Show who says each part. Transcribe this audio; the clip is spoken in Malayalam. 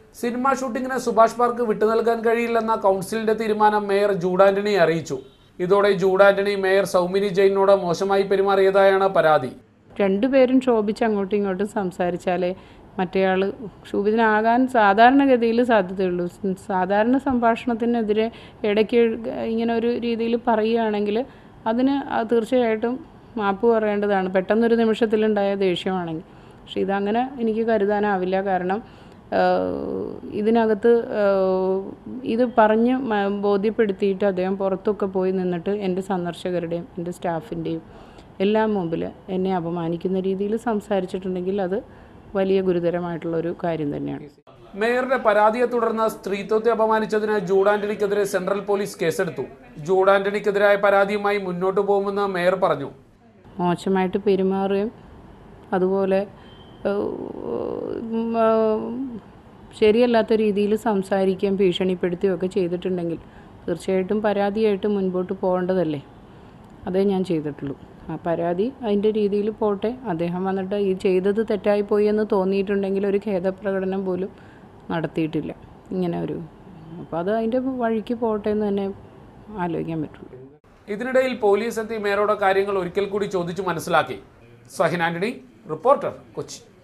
Speaker 1: സിനിമാ ഷൂട്ടിങ്ങിന് സുഭാഷ് പാർക്ക് വിട്ടുനൽകാൻ കഴിയില്ലെന്ന കൗൺസിലിന്റെ തീരുമാനം മേയർ ജൂഡ് ആന്റണി അറിയിച്ചു ഇതോടെ ജൂഡ് ആന്റണി മേയർ സൗമിനി ജെയിനോട് മോശമായി പെരുമാറിയതായാണ് പരാതി
Speaker 2: രണ്ടുപേരും ക്ഷോഭിച്ച് അങ്ങോട്ടും ഇങ്ങോട്ടും സംസാരിച്ചാലേ മറ്റേയാൾ ക്ഷോഭിതനാകാൻ സാധാരണഗതിയിൽ സാധ്യതയുള്ളൂ സ് സാധാരണ സംഭാഷണത്തിനെതിരെ ഇടയ്ക്ക് ഇങ്ങനെ ഒരു രീതിയിൽ പറയുകയാണെങ്കിൽ അതിന് അത് തീർച്ചയായിട്ടും മാപ്പ് പറയേണ്ടതാണ് പെട്ടെന്നൊരു നിമിഷത്തിലുണ്ടായ ദേഷ്യമാണെങ്കിൽ പക്ഷെ ഇതങ്ങനെ എനിക്ക് കരുതാനാവില്ല കാരണം ആഹ് ഇതിനകത്ത് ആഹ് ഇത് പറഞ്ഞ് മ- ബോധ്യപ്പെടുത്തിയിട്ട് അദ്ദേഹം പുറത്തൊക്കെ പോയി നിന്നിട്ട് എൻ്റെ സന്ദർശകരുടെയും എൻ്റെ സ്റ്റാഫിൻ്റെയും എല്ലാം മുമ്പിൽ എന്നെ അപമാനിക്കുന്ന രീതിയിൽ സംസാരിച്ചിട്ടുണ്ടെങ്കിൽ അത് വലിയ ഗുരുതരമായിട്ടുള്ള ഒരു കാര്യം തന്നെയാണ്
Speaker 1: മേയറുടെ പരാതിയെ തുടർന്ന് സ്ത്രീത്വത്തെ അപമാനിച്ചതിന് ജൂഡ് ആന്റണിക്കെതിരെ സെൻട്രൽ പോലീസ് കേസെടുത്തു ജൂഡ് ആന്റണിക്കെതിരായ പരാതിയുമായി മുന്നോട്ടു പോകുമെന്ന് മേയർ പറഞ്ഞു
Speaker 2: മോശമായിട്ട് പെരുമാറുകയും അതുപോലെ ഏഹ്, ഉം, ആഹ്, ശരിയല്ലാത്ത രീതിയിൽ സംസാരിക്കുകയും ഭീഷണിപ്പെടുത്തുകയും ഒക്കെ ചെയ്തിട്ടുണ്ടെങ്കിൽ തീർച്ചയായിട്ടും പരാതിയായിട്ട് മുൻപോട്ട് പോകേണ്ടതല്ലേ അതേ ഞാൻ ചെയ്തിട്ടുള്ളൂ ആ പരാതി അതിൻ്റെ രീതിയിൽ പോട്ടെ അദ്ദേഹം വന്നിട്ട് ഈ ചെയ്തത് തെറ്റായിപ്പോയി എന്ന് തോന്നിയിട്ടുണ്ടെങ്കിൽ ഒരു ഖേദപ്രകടനം പോലും നടത്തിയിട്ടില്ല ഇങ്ങനെ ഒരു അപ്പോൾ അത് അതിൻ്റെ വഴിക്ക് പോട്ടെ എന്ന് തന്നെ ആലോചിക്കാൻ പറ്റുള്ളൂ
Speaker 1: ഇതിനിടയിൽ പോലീസ് എത്തി മേയറോട് കാര്യങ്ങൾ ഒരിക്കൽ കൂടി ചോദിച്ചു മനസ്സിലാക്കി സഹിൻ ആന്റണി റിപ്പോർട്ടർ കൊച്ചി